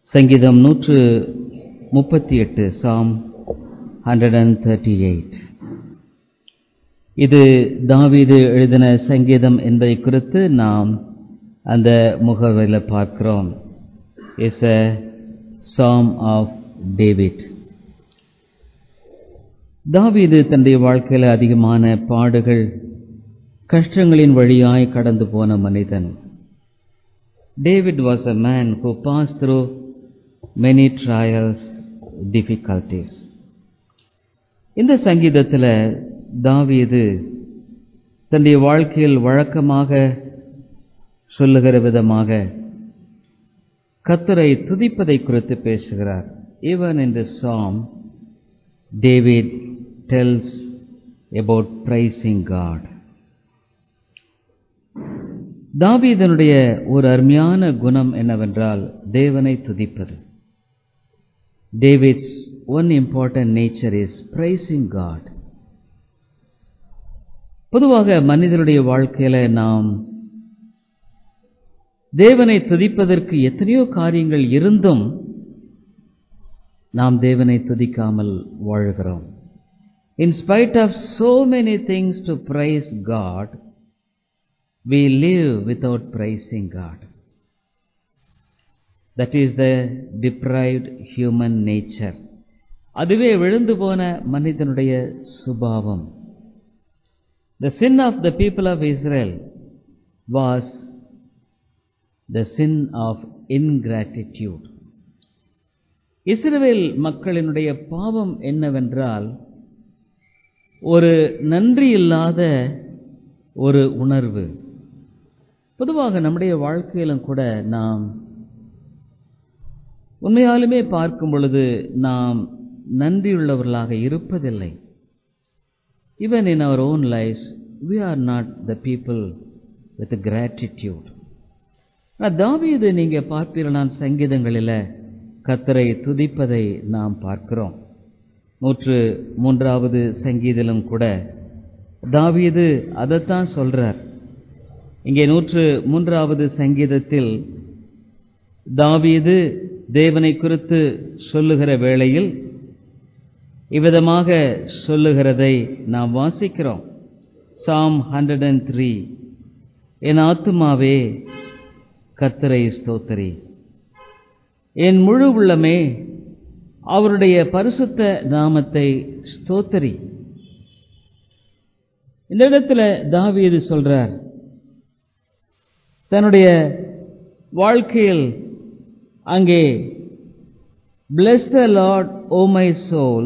சங்கீதம் நூற்று முப்பத்தி எட்டு psalm hundred and thirty eight இது தாவீது எழுதின சங்கீதம் என்பதை குறித்து நாம் அந்த முகவரியில் பார்க்கிறோம் is a psalm of David தாவீது தன்னுடைய வாழ்க்கையில் அதிகமான பாடுகள் கஷ்டங்களின் வழியாய் கடந்து போன மனிதன் David was a man who passed through many trials difficulties இந்த சங்கீதத்தில் தாவீது தன்னுடைய வாழ்க்கையில் வழக்கமாக சொல்லுகிற விதமாக கத்தரை துதிப்பதை குறித்து பேசுகிறார் even in this psalm David tells about praising God தாவீதனுடைய ஒரு அருமையான குணம் என்னவென்றால் தேவனை துதிப்பது David's one important nature is praising God பொதுவாக மனிதனுடைய வாழ்க்கையில நாம் தேவனை துதிப்பதற்கு எத்தனையோ காரியங்கள் இருந்தும் நாம் தேவனை துதிக்காமல் வாழ்கிறோம் in spite of so many things to praise God we live without praising God. That is the deprived human nature. அதுவே விழுந்து போன மனிதனுடைய சுபாவம் The sin of the people of Israel was the sin of ingratitude. இஸ்ரவேல் மக்களினுடைய பாவம் என்னவென்றால் ஒரு நன்றி இல்லாத ஒரு உணர்வு பொதுவாக நம்முடைய வாழ்க்கையிலும் கூட நாம் உண்மையாலுமே பார்க்கும் பொழுது நாம் நன்றியுள்ளவர்களாக இருப்பதில்லை even in our own life we are not the people with gratitude தாவீது நீங்க பார்ப்பீர்களான் சங்கீதங்களில் கத்தரை துதிப்பதை நாம் பார்க்கிறோம் நூற்று மூன்றாவது சங்கீதிலும் கூட தாவீது அதைத்தான் சொல்றார் இங்கே நூற்று மூன்றாவது சங்கீதத்தில் தாவீது தேவனை குறித்து சொல்லுகிற வேளையில் இவ்விதமாக சொல்லுகிறதை நாம் வாசிக்கிறோம் சாம் ஹண்ட்ரட் அண்ட் த்ரீ என் ஆத்துமாவே கர்த்தரை ஸ்தோத்தரி என் முழு உள்ளமே அவருடைய பரிசுத்த நாமத்தை ஸ்தோத்தரி இந்த இடத்துல தாவீது சொல்றார் தன்னுடைய வாழ்க்கையில் அங்கே bless the Lord O my soul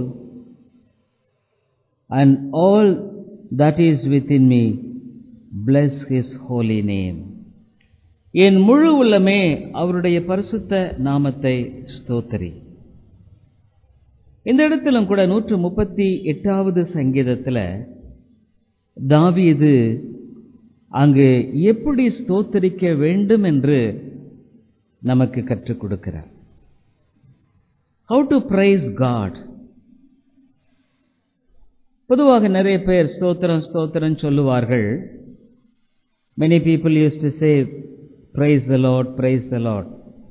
and all that is within me bless his holy name என் முழு உள்ளமே அவருடைய பரிசுத்த நாமத்தை ஸ்தோத்தரி இந்த இடத்திலும் கூட நூற்று முப்பத்தி எட்டாவது சங்கீதத்தில் தாவீது அங்கு எப்படி ஸ்தோத்தரிக்க வேண்டும் என்று நமக்கு கற்றுக் கொடுக்கிறார் ஹவு டு பிரைஸ் காட் பொதுவாக நிறைய பேர் ஸ்தோத்திரம் ஸ்தோத்திரம் சொல்லுவார்கள் many people use to say praise the Lord praise the Lord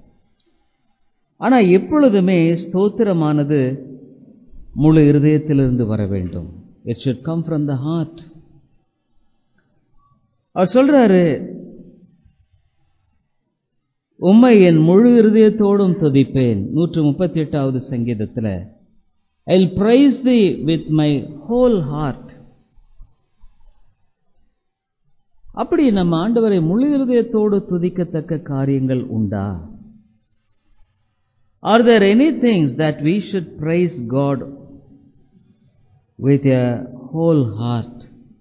ஆனால் எப்பொழுதுமே ஸ்தோத்திரமானது முழு இருதயத்திலிருந்து வர வேண்டும் it should come from the heart அவர் சொல்றாரு உம்மை என் முழு இருதயத்தோடும் துதிப்பேன் நூற்று முப்பத்தி எட்டாவது சங்கீதத்தில் I praise thee with my whole heart அப்படி நம்ம ஆண்டவரை முழு இருதயத்தோடு துதிக்கத்தக்க காரியங்கள் உண்டா are there any things that we should praise God with a whole heart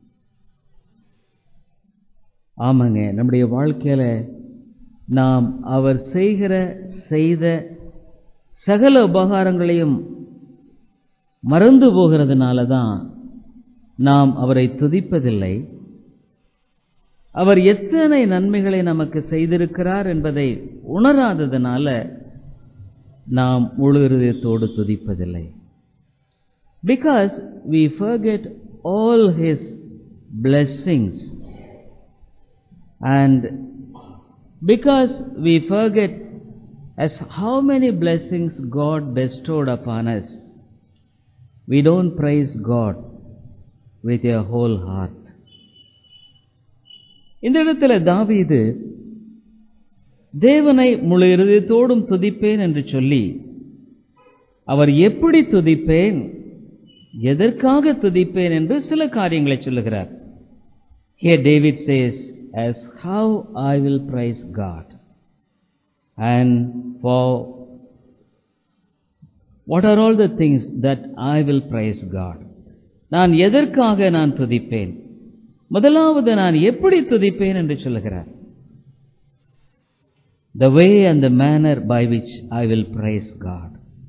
ஆமாங்க நம்முடைய வாழ்க்கையில் நாம் அவர் செய்கிற செய்த சகல உபகாரங்களையும் மறந்து போகிறதுனால தான் நாம் அவரை துதிப்பதில்லை அவர் எத்தனை நன்மைகளை நமக்கு செய்திருக்கிறார் என்பதை உணராததுனால நாம் முழு இருதயத்தோடு துதிப்பதில்லை because we forget all his blessings and because we forget as how many blessings God bestowed upon us, we don't praise God with your whole heart. இந்த இடத்துல தாவீது தேவனை முழு இருதயத்தோடும் துதிப்பேன் என்று சொல்லி அவர் எப்படி துதிப்பேன் எதற்காக துதிப்பேன் என்று சில காரியங்களை சொல்லுகிறார் Here David says, as how I will praise God. And for what are all the things that I will praise God? நான் எதற்காக நான் துதிப்பேன் முதலாவது நான் எப்படி துதிப்பேன் என்று சொல்லுகிறார் the way and the manner by which I will praise God.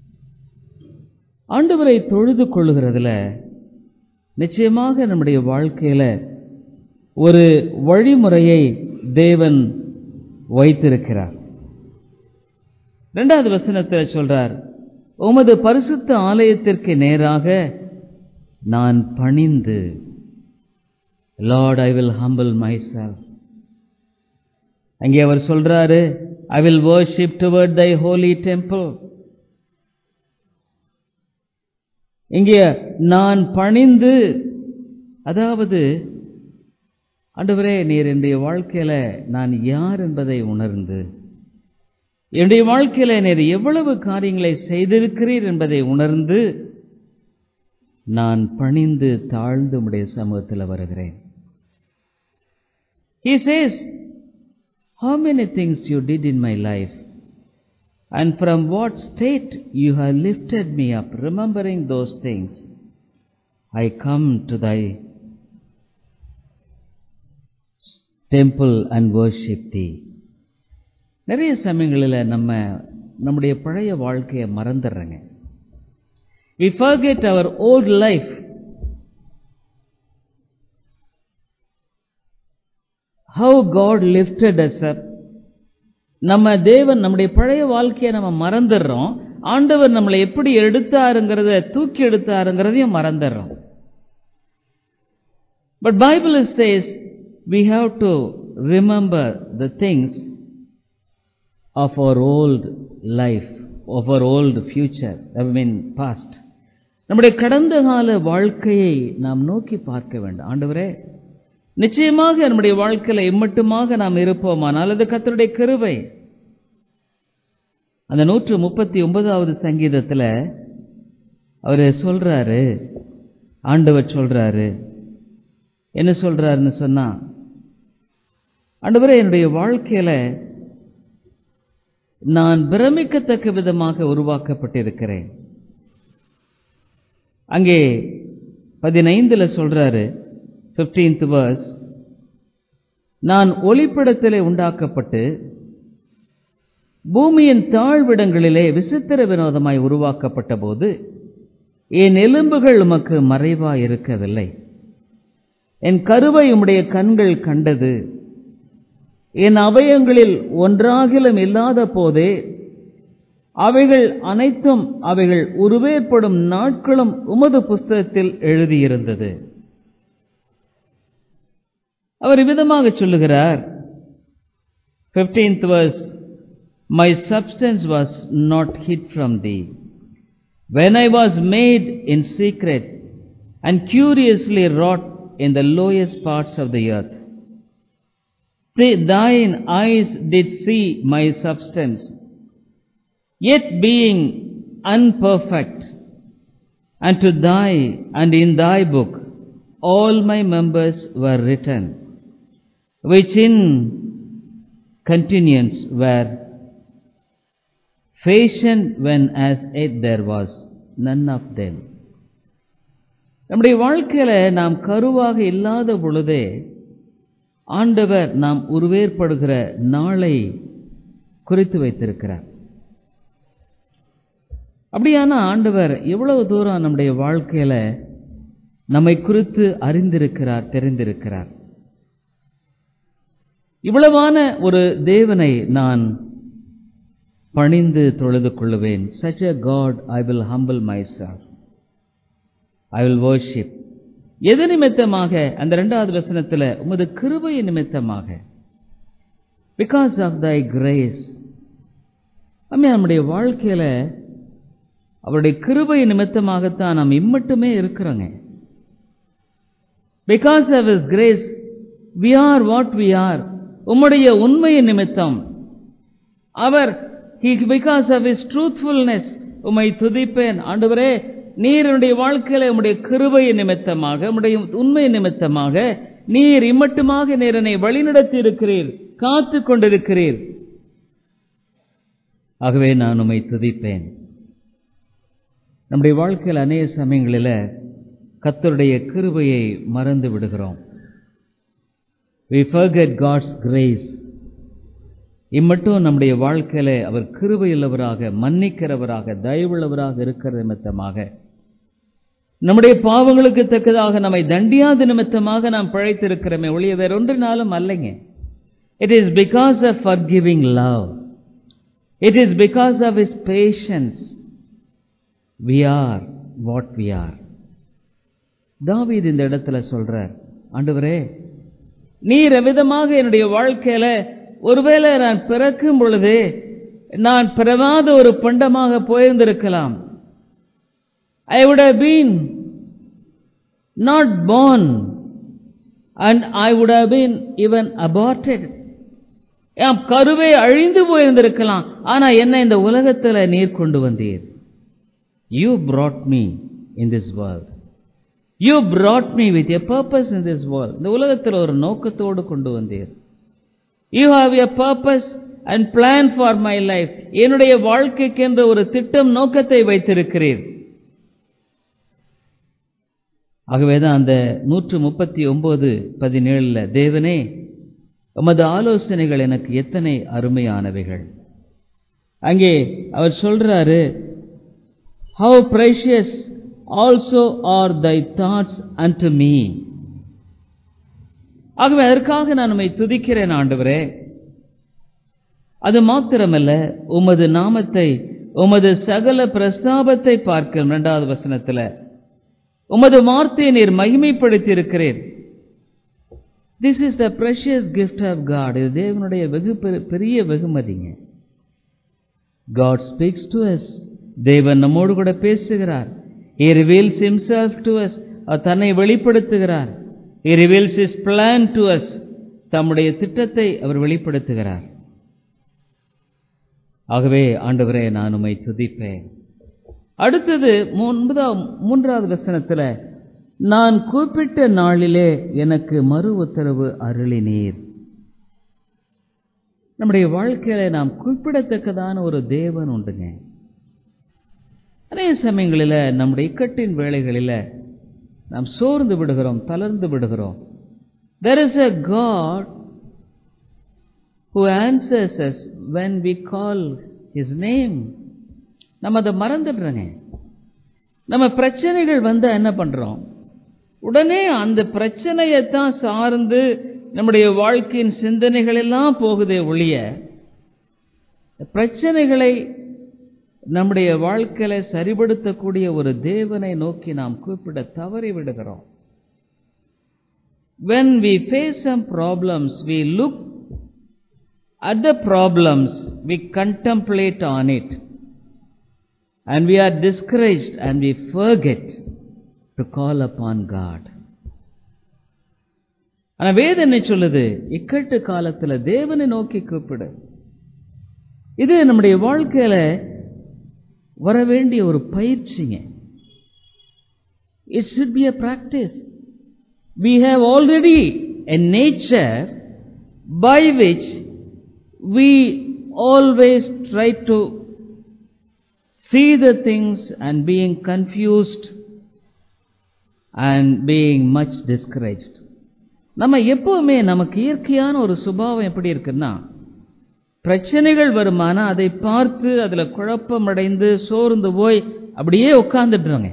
ஆண்டவரை தொழுது கொள்ளுகிறதுல நிச்சயமாக நம்முடைய வாழ்க்கையில ஒரு வழிமுறையை தேவன் வைத்திருக்கிறார் இரண்டாவது வசனத்தில் சொல்றார் உமது பரிசுத்த ஆலயத்திற்கு நேராக நான் பணிந்து Lord I will humble my அங்கே அவர் சொல்றாரு I will worship toward thy holy temple இங்கே நான் பணிந்து அதாவது ஆண்டவரே நீர் என்னுடைய வாழ்க்கையில நான் யார் என்பதை உணர்ந்து என்னுடைய வாழ்க்கையில நீர் எவ்வளவு காரியங்களை செய்திருக்கிறீர் என்பதை உணர்ந்து நான் பணிந்து தாழ்ந்து உடைய சமூகத்தில் வருகிறேன் He says, How many things you did in my life, and from what state you have lifted me up, remembering those things, I come to thy temple and worship thee. நிறைய சமயங்களில் நம்ம நம்முடைய பழைய வாழ்க்கையை மறந்துடுறோங்க we forget our old life how god lifted us up நம்ம தேவன் நம்முடைய பழைய வாழ்க்கையை நம்ம மறந்துடுறோம் ஆண்டவர் நம்மளை எப்படி எடுத்தாருங்கிறத தூக்கி எடுத்தாருங்கிறதையும் மறந்துடுறோம் but Bible says we have to remember the things of our old life, of our old future, I mean past. நம்முடைய கடந்த கால வாழ்க்கையை நாம் நோக்கி பார்க்க வேண்டும் ஆண்டவரே நிச்சயமாக நம்முடைய வாழ்க்கையில இம்மட்டுமாக நாம் இருப்போமானால் அது கத்தருடைய கிருபை அந்த நூற்று முப்பத்தி ஒன்பதாவது சங்கீதத்தில் அவர் சொல்றாரு ஆண்டவர் சொல்றாரு என்ன சொல்றாருன்னு சொன்னா ஆண்டவரே என்னுடைய வாழ்க்கையில நான் பிரமிக்கத்தக்க விதமாக உருவாக்கப்பட்டிருக்கிறேன் அங்கே பதினைந்துல சொல்றாரு பிப்டீன்த் வர்ஸ் நான் ஒளிப்படத்திலே உண்டாக்கப்பட்டு பூமியின் தாழ்விடங்களிலே விசித்திர வினோதமாய் உருவாக்கப்பட்ட போது என் எலும்புகள் உமக்கு மறைவாய் இருக்கவில்லை என் கருவை உம்முடைய கண்கள் கண்டது என் அவயங்களில் ஒன்றாகிலும் இல்லாத போதே அவைகள் அனைத்தும் அவைகள் உருவேற்படும் நாட்களும் உமது புஸ்தகத்தில் எழுதியிருந்தது அவர் விதமாக சொல்லுகிறார் fifteenth verse my substance was not hid from thee when I was made in secret and curiously wrought in the lowest parts of the earth thine eyes did see my substance, yet being unperfect, and to thy and in thy book all my members were written, which in continuance were fashioned when as yet there was none of them. நம்முடைய வாழ்க்கையில நாம் கருவாக இல்லாத பொழுதே ஆண்டவர் நாம் உருவேற்படுகிற நாளை குறித்து வைத்திருக்கிறார் அப்படியான ஆண்டவர் எவ்வளவு தூரம் நம்முடைய வாழ்க்கையில நம்மை குறித்து அறிந்திருக்கிறார் தெரிந்திருக்கிறார் இவ்வளவான ஒரு தேவனை நான் பணிந்து தொழுது கொள்ளுவேன் such a God I will humble myself I will worship எது நிமித்தமாக அந்த இரண்டாவது வசனத்தில் உமது கிருபை நிமித்தமாக பிகாஸ் ஆஃப் தை கிரேஸ் அம்மே நம்முடைய வாழ்க்கையில அவருடைய கிருபை நிமித்தமாகத்தான் நாம் இம்மட்டுமே இருக்கிறோங்க because of his grace we are what we are உம்முடைய உண்மையின் நிமித்தம் அவர் பிகாஸ் ஆஃப் இஸ் ட்ரூத்ஃபுல்னஸ் உம்மை துதிப்பேன் ஆண்டவரே நீர் என்னுடைய வாழ்க்கையில உம்முடைய கிருபையின் நிமித்தமாக உம்முடைய உண்மை நிமித்தமாக நீர் இம்மட்டுமாக நீர் என்னை வழிநடத்தி இருக்கிறீர் காத்து கொண்டிருக்கிறீர் ஆகவே நான் உம்மை துதிப்பேன் நம்முடைய வாழ்க்கையில் அநேக சமயங்களில் கத்தருடைய கிருபையை மறந்து விடுகிறோம் we forget God's grace இம்மட்டும் நம்முடைய வாழ்க்கையில அவர் கிருபையுள்ளவராக மன்னிக்கிறவராக தயவுள்ளவராக இருக்கிற நிமித்தமாக நம்முடைய பாவங்களுக்கு தக்கதாக நம்மை தண்டியாத நிமித்தமாக நாம் பிழைத்திருக்கிறோமே ஒழிய வேற ஒன்றினாலும் அல்லைங்க it is because of forgiving love it is because of his patience we are what we are தாவீது இந்த இடத்துல சொல்றார் ஆண்டவரே நீர் விதமாக என்னுடைய வாழ்க்கையில ஒருவேளை நான் பிறக்கும் பொழுது நான் பிறவாத ஒரு பண்டமாக போயிருந்திருக்கலாம் ஐ would have been not born and I would have been even aborted என் கருவை அழிந்து போயிருந்திருக்கலாம் ஆனா என்ன இந்த உலகத்துல நீர் கொண்டு வந்தீர் you brought me in this world you brought me with a purpose in this world இந்த உலகத்தில் ஒரு நோக்கத்தோடு கொண்டு வந்தீர் you have a purpose and plan for my life என்னுடைய வாழ்க்கைக்கென்று ஒரு திட்டம் நோக்கத்தை வைத்திருக்கிறீர் ஆகவேதான் அந்த நூற்று முப்பத்தி ஒன்பது பதினேழுல தேவனே உமது ஆலோசனைகள் எனக்கு எத்தனை அருமையானவைகள் அங்கே அவர் சொல்றாரு how precious also are thy thoughts and me ஆகவே அதற்காக நான் உம்மை துதிக்கிறேன் ஆண்டவரே அது மாத்திரமல்ல உமது நாமத்தை உமது சகல பிரஸ்தாபத்தை பார்க்கிறோம் இரண்டாவது வசனத்துல உமது வார்த்தையை நீர் மகிமைப்படுத்தி இருக்கிறீர் this is the precious gift of God இது தேவனுடைய வெகு பெரிய வெகுமதிங்க காட் ஸ்பீக்ஸ் டு அஸ் தேவன் நம்மோடு கூட பேசுகிறார் He reveals himself to us அவர் தன்னை வெளிப்படுத்துகிறார் He reveals his plan to us தம்முடைய திட்டத்தை அவர் வெளிப்படுத்துகிறார் ஆகவே ஆண்டவரே நான் உம்மை துதிப்பேன் அடுத்தது மூன்றாவது வசனத்தில் நான் கூப்பிட்ட நாளிலே எனக்கு மறு உத்தரவு அருளினீர் நம்முடைய வாழ்க்கையில நாம் குறிப்பிடத்தக்கதான ஒரு தேவன் உண்டுங்க அநேக சமயங்களில் நம்முடைய இக்கட்டின் வேளைகளில் நாம் சோர்ந்து விடுகிறோம் தளர்ந்து விடுகிறோம் there is a God who answers us when we call his name நம்ம அதை மறந்துடுறோங்க நம்ம பிரச்சனைகள் வந்து என்ன பண்றோம் உடனே அந்த பிரச்சனையை தான் சார்ந்து நம்முடைய வாழ்க்கையின் சிந்தனைகள் எல்லாம் போகுதே ஒழிய பிரச்சனைகளை நம்முடைய வாழ்க்கையில சரிபடுத்தக்கூடிய ஒரு தேவனை நோக்கி நாம் கூப்பிட தவறி விடுகிறோம் when we face some problems we look at the problems we contemplate on it and we are discouraged and we forget to call upon god ஆனா வேதம் என்ன சொல்லுது இக்கட்டு காலத்துல தேவனை நோக்கி கூப்பிடு இது நம்முடைய வாழ்க்கையில வர வேண்டிய ஒரு பயிற்சிங்க it should be a practice we have already a nature by which we always try to see the things and being confused and being much discouraged நம்ம எப்பவுமே நமக்கு இயற்கையான ஒரு சுபாவம் எப்படி இருக்குன்னா பிரச்சனைகள் வருமானா அதை பார்த்து அதுல குழப்பம் அடைந்து சோர்ந்து போய் அப்படியே உட்கார்ந்துடுறாங்க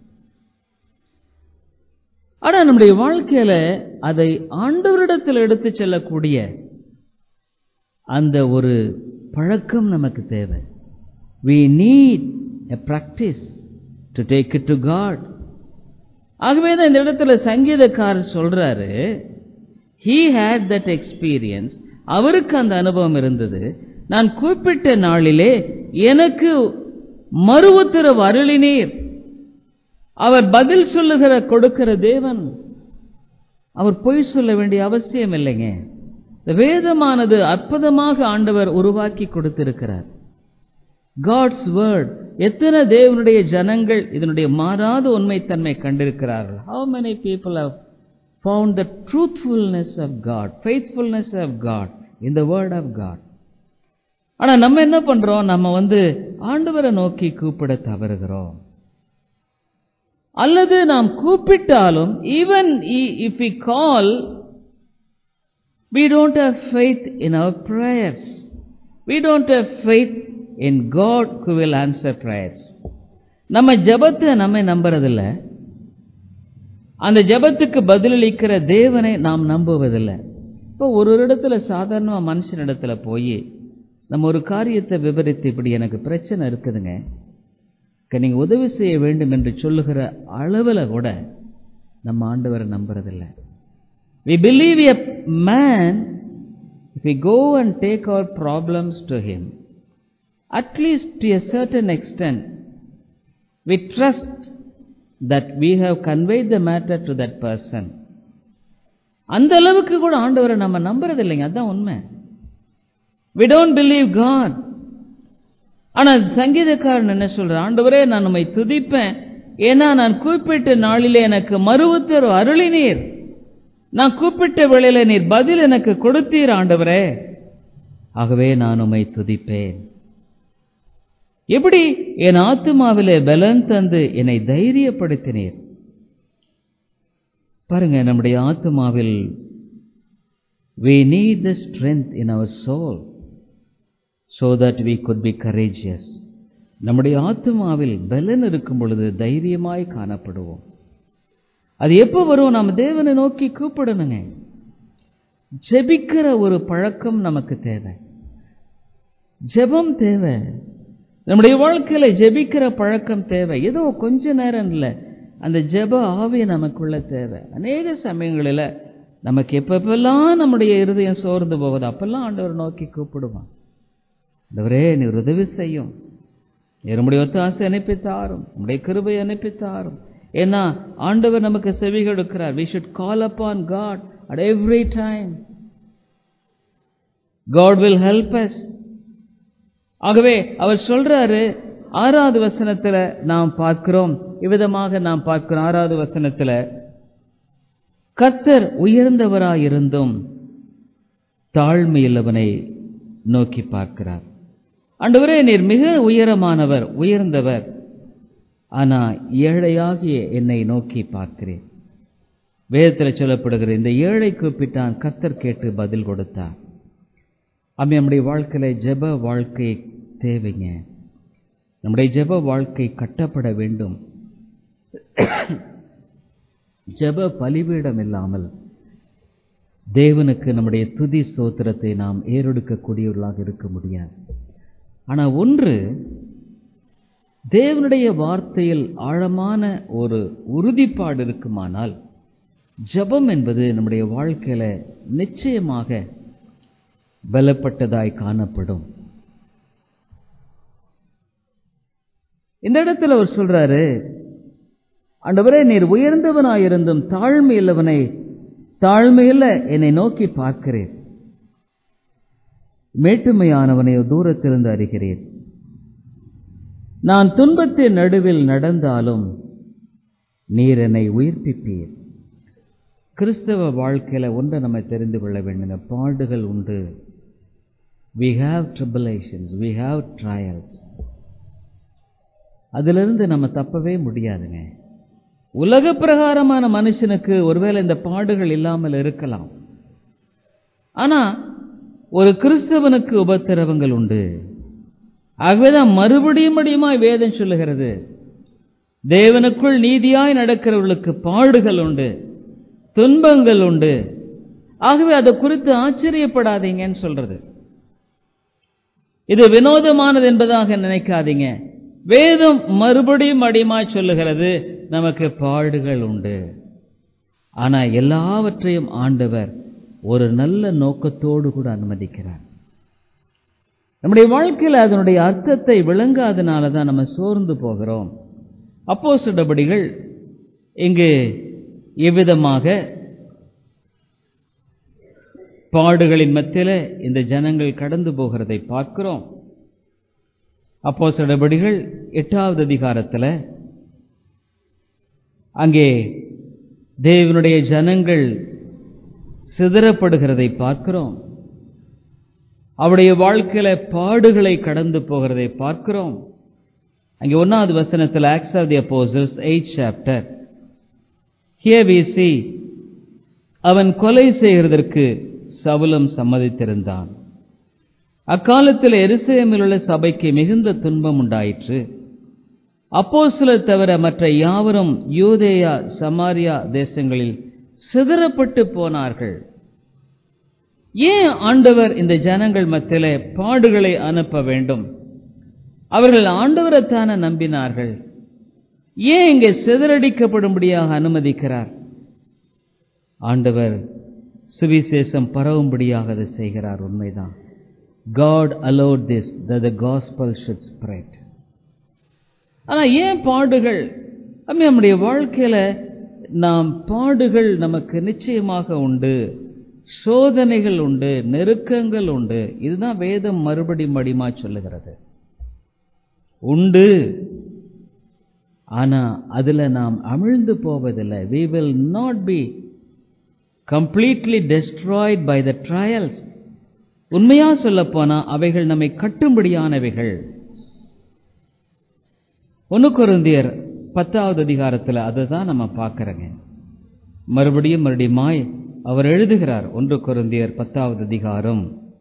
ஆனா நம்முடைய வாழ்க்கையில அதை ஆண்டவரிடத்தில் எடுத்து செல்லக்கூடிய அந்த ஒரு பழக்கம் நமக்கு தேவை we need a practice to take it to God ஆகவே தான் இந்த இடத்துல சங்கீதக்காரர் சொல்றாரு he had that experience அவருக்கு அந்த அனுபவம் இருந்தது நான் குறிப்பிட்ட நாளிலே எனக்கு மறு உத்தரவு அருளினீர் அவர் பதில் சொல்லுகிற கொடுக்கிற தேவன் அவர் பொய் சொல்ல வேண்டிய அவசியம் இல்லைங்க இந்த வேதமானது அற்புதமாக ஆண்டவர் உருவாக்கி கொடுத்திருக்கிறார் காட்ஸ் வேர்ட் எத்தனை தேவனுடைய ஜனங்கள் இதனுடைய மாறாத உண்மைத்தன்மை கண்டிருக்கிறார்கள் how many people have found the truthfulness of God faithfulness of God in the word of God ஆனா நம்ம என்ன பண்றோம் நம்ம வந்து ஆண்டவரை நோக்கி கூப்பிட தவறுகிறோம் அல்லது நாம் கூப்பிட்டாலும் even if we call we don't have faith in our prayers we don't have faith in god who will answer prayers நம்ம ஜெபத்தை நம்ம நம்புறதில்ல அந்த ஜெபத்துக்கு பதிலளிக்கிற தேவனை நாம் நம்புவதில்லை இப்போ ஒரு ஒரு இடத்துல சாதாரண மனுஷனிடத்துல போய் நம்ம ஒரு காரியத்தை விவரித்து இப்படி எனக்கு பிரச்சனை இருக்குதுங்க நீங்க உதவி செய்ய வேண்டும் என்று சொல்லுகிற அளவில் கூட நம்ம ஆண்டவரை நம்புறதில்லை We believe a man, if we go and take our problems to him, at least to a certain extent, we trust that we have conveyed the matter to that person. அந்த அளவுக்கு கூட ஆண்டவரை நம்ம நம்புறது இல்லைங்க அதான் உண்மை வி டோன்ட் பிலீவ் காட் ஆனா சங்கீதக்காரன் என்ன சொல்ற ஆண்டவரே நான் உண்மை துதிப்பேன் ஏன்னா நான் குறிப்பிட்ட நாளிலே எனக்கு மறுவுத்தர் அருளினீர் நான் கூப்பிட்ட வேளையில நீர் பதில் எனக்கு கொடுத்தீர் ஆண்டவரே ஆகவே நான் உம்மை துதிப்பேன் எப்படி என் ஆத்துமாவிலே பலன் தந்து என்னை தைரியப்படுத்தினீர் பாருங்க நம்முடைய ஆத்துமாவில் we need the strength in our soul so that we could be courageous நம்முடைய ஆத்துமாவில் பலன் இருக்கும் பொழுது தைரியமாய் காணப்படுவோம் அது எப்போ வரும் நாம் தேவனை நோக்கி கூப்பிடணுங்க ஜெபிக்கிற ஒரு பழக்கம் நமக்கு தேவை ஜெபம் தேவை நம்முடைய வாழ்க்கையில ஜெபிக்கிற பழக்கம் தேவை ஏதோ கொஞ்ச நேரம் இல்லை அந்த ஜெப ஆவி நமக்குள்ள தேவை அநேக சமயங்களில் நமக்கு எப்பப்பெல்லாம் நம்முடைய இருதயம் சோர்ந்து போகுது அப்பெல்லாம் ஆண்டவர் நோக்கி கூப்பிடுவான் ஆண்டவரே நீ உதவி செய்யும் நம்முடைய ஒத்தாசை அனுப்பித்தாரும் நம்முடைய கிருபை அனுப்பித்தாரும் ஏன்னா ஆண்டவர் நமக்கு செவி கொடுக்கிறார் we should call upon God at every time God will help us ஆகவே அவர் சொல்றாரு ஆறாவது வசனத்துல நாம் பார்க்கிறோம் இவ்விதமாக நாம் பார்க்கிறோம் ஆறாவது வசனத்துல கர்த்தர் உயர்ந்தவராயிருந்தும் தாழ்மையுள்ளவனை நோக்கி பார்க்கிறார் ஆண்டவரே நீர் மிக உயரமானவர் உயர்ந்தவர் ஆனா ஏழையாகிய என்னை நோக்கி பார்க்கிறேன் வேதத்தில் சொல்லப்படுகிற இந்த ஏழை கூப்பிட்டான் கத்தர் கேட்டு பதில் கொடுத்தார் அப்படி நம்முடைய வாழ்க்கையில ஜெப வாழ்க்கை தேவைங்க நம்முடைய ஜெப வாழ்க்கை கட்டப்பட வேண்டும் ஜெப பலிபீடம் இல்லாமல் தேவனுக்கு நம்முடைய துதி ஸ்தோத்திரத்தை நாம் ஏறெடுக்கக்கூடியவர்களாக இருக்க முடியாது ஆனா ஒன்று தேவனுடைய வார்த்தையில் ஆழமான ஒரு உறுதிப்பாடு இருக்குமானால் ஜபம் என்பது நம்முடைய வாழ்க்கையில நிச்சயமாக பலப்பட்டதாய் காணப்படும் இந்த இடத்துல அவர் சொல்றாரு ஆண்டவரே நீர் உயர்ந்தவனாயிருந்தும் தாழ்மையுள்ளவனை தாழ்மையில என்னை நோக்கி பார்க்கிறேன் மேட்டுமையானவனை தூரத்திலிருந்து அறிகிறேன் நான் துன்பத்தின் நடுவில் நடந்தாலும் நீர் என்னை உயிர்ப்பிப்பீர் கிறிஸ்தவ வாழ்க்கையில ஒன்றை நம்ம தெரிந்து கொள்ள வேண்டுங்க பாடுகள் உண்டு we have tribulations we have trials அதிலிருந்து நம்ம தப்பவே முடியாதுங்க உலக பிரகாரமான மனுஷனுக்கு ஒருவேளை இந்த பாடுகள் இல்லாமல் இருக்கலாம் ஆனா ஒரு கிறிஸ்தவனுக்கு உபத்திரவங்கள் உண்டு ஆகவேதான் மறுபடியும் மடியுமாய் வேதம் சொல்லுகிறது தேவனுக்குள் நீதியாய் நடக்கிறவர்களுக்கு பாடுகள் உண்டு துன்பங்கள் உண்டு ஆகவே அதை குறித்து ஆச்சரியப்படாதீங்கன்னு சொல்றது இது வினோதமானது என்பதாக நினைக்காதீங்க வேதம் மறுபடியும் அடிமாய் சொல்லுகிறது நமக்கு பாடுகள் உண்டு ஆனா எல்லாவற்றையும் ஆண்டவர் ஒரு நல்ல நோக்கத்தோடு கூட அனுமதிக்கிறார் நம்முடைய வாழ்க்கையில் அதனுடைய அர்த்தத்தை விளங்காதனால தான் நம்ம சோர்ந்து போகிறோம் அப்போ சுடபடிகள் இங்கு எவ்விதமாக பாடுகளின் மத்தியில இந்த ஜனங்கள் கடந்து போகிறதை பார்க்கிறோம் அப்போ சிலபடிகள் எட்டாவது அதிகாரத்தில் அங்கே தேவனுடைய ஜனங்கள் சிதறப்படுகிறதை பார்க்கிறோம் அவருடைய வாழ்க்கையில பாடுகளை கடந்து போகிறதை பார்க்கிறோம் அங்கே ஒன்னாவது வசனத்தில் Acts of the apostles eight chapter here we see அவன் கொலை செய்கிறதற்கு சவுலம் சம்மதித்திருந்தான் அக்காலத்தில் எருசலேமில் உள்ள சபைக்கு மிகுந்த துன்பம் உண்டாயிற்று அப்போ சிலர் தவிர மற்ற யாவரும் யூதேயா சமாரியா தேசங்களில் சிதறப்பட்டு போனார்கள் ஏன் ஆண்டவர் இந்த ஜனங்கள் மத்தியில பாடுகளை அனுப்ப வேண்டும் அவர்கள் ஆண்டவரைத்தான நம்பினார்கள் ஏன் இங்கே சிதறடிக்கப்படும்படியாக அனுமதிக்கிறார் ஆண்டவர் சுவிசேஷம் பரவும்படியாக அதை செய்கிறார் உண்மைதான் God allowed this that the gospel should spread. ஆனா ஏன் பாடுகள் அப்படி நம்முடைய வாழ்க்கையில நாம் பாடுகள் நமக்கு நிச்சயமாக உண்டு சோதனைகள் உண்டு நெருக்கங்கள் உண்டு இதுதான் வேதம் மறுபடி மடிமா சொல்லுகிறது உண்டு ஆனா அதுல நாம் அமிழ்ந்து போவதில்லை we will not be completely destroyed by the trials உண்மையா சொல்ல போனா அவைகள் நம்மை கட்டும்படியானவைகள் ஒன்னு குருந்தியர் பத்தாவது அதிகாரத்தில் அதை தான் நம்ம பார்க்கிறோங்க மறுபடியும் மறுபடியுமாய் அவர் எழுதுகிறார் ஒன்று குருந்தியர் பத்தாவது அதிகாரம்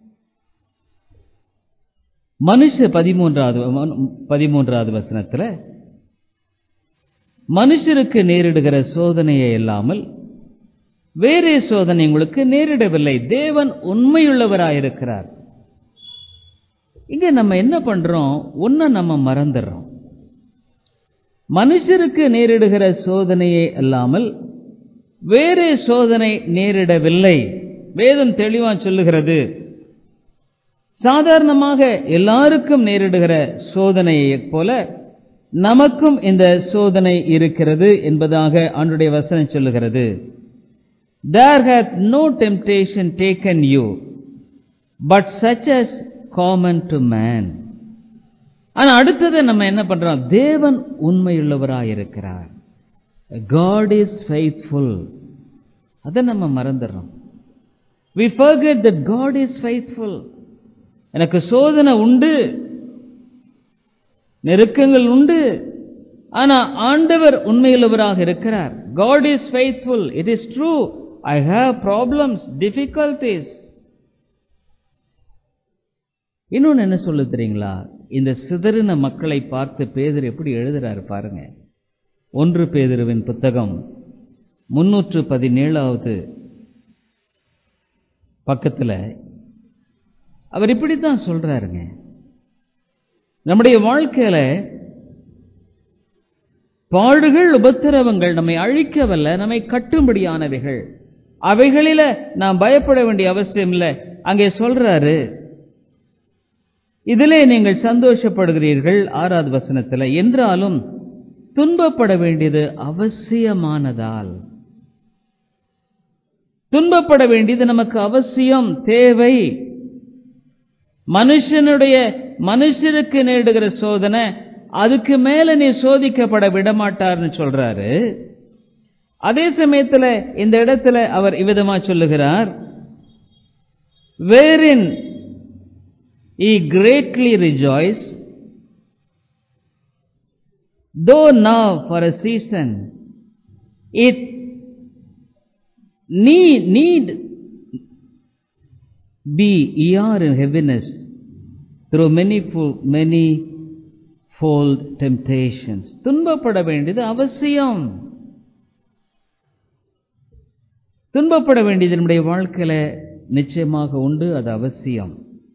மனுஷ பதிமூன்றாவது பதிமூன்றாவது வசனத்துல மனுஷருக்கு நேரிடுகிற சோதனையை இல்லாமல் வேறே சோதனை உங்களுக்கு நேரிடவில்லை தேவன் உண்மையுள்ளவராயிருக்கிறார் இங்க நம்ம என்ன பண்றோம் ஒன்ன நம்ம மறந்துடுறோம் மனுஷருக்கு நேரிடுகிற சோதனையே அல்லாமல் வேறே சோதனை நேரிடவில்லை வேதம் தெளிவா சொல்லுகிறது சாதாரணமாக எல்லாருக்கும் நேரிடுகிற சோதனையைப் போல நமக்கும் இந்த சோதனை இருக்கிறது என்பதாக ஆண்டுடைய வசனம் சொல்லுகிறது there hath no temptation taken you, but such as common to man. ஆனா அடுத்தது நம்ம என்ன பண்றோம் தேவன் உண்மையுள்ளவராயிருக்கிறார் God is faithful அதை நம்ம மறந்துடுறோம் we forget that God is faithful எனக்கு சோதனை உண்டு நெருக்கங்கள் உண்டு ஆனா ஆண்டவர் உண்மையுள்ளவராக இருக்கிறார் God is faithful it is true I have problems, difficulties. இன்னொன்னு என்ன சொல்லு தெரியுங்களா இந்த சிதறின மக்களை பார்த்து பேதர் எப்படி எழுதுறாரு பாருங்க ஒன்று பேதருவின் புத்தகம் முன்னூற்று பதினேழாவது பக்கத்துல அவர் இப்படித்தான் சொல்றாருங்க நம்முடைய வாழ்க்கையில பாடுகள் உபத்திரவங்கள் நம்மை அழிக்கவல்ல நம்மை கட்டும்படியானவைகள் அவைகளில நாம் பயப்பட வேண்டிய அவசியம் இல்லை அங்கே சொல்றாரு இதிலே நீங்கள் சந்தோஷப்படுகிறீர்கள் ஆறாவது வசனத்தில் என்றாலும் துன்பப்பட வேண்டியது அவசியமானதால் துன்பப்பட வேண்டியது நமக்கு அவசியம் தேவை மனுஷனுடைய மனுஷருக்கு நேரிடுகிற சோதனை அதுக்கு மேல நீ சோதிக்கப்பட விடமாட்டார்னு சொல்றாரு அதே சமயத்தில் இந்த இடத்துல அவர் இவ்விதமா சொல்லுகிறார் wherein ye greatly rejoice though now for a season if நீ need be ye are in heaviness through many manifold temptations துன்பப்பட வேண்டியது அவசியம் துன்பப்பட வேண்டியது நம்முடைய வாழ்க்கையில நிச்சயமாக உண்டு அது அவசியம்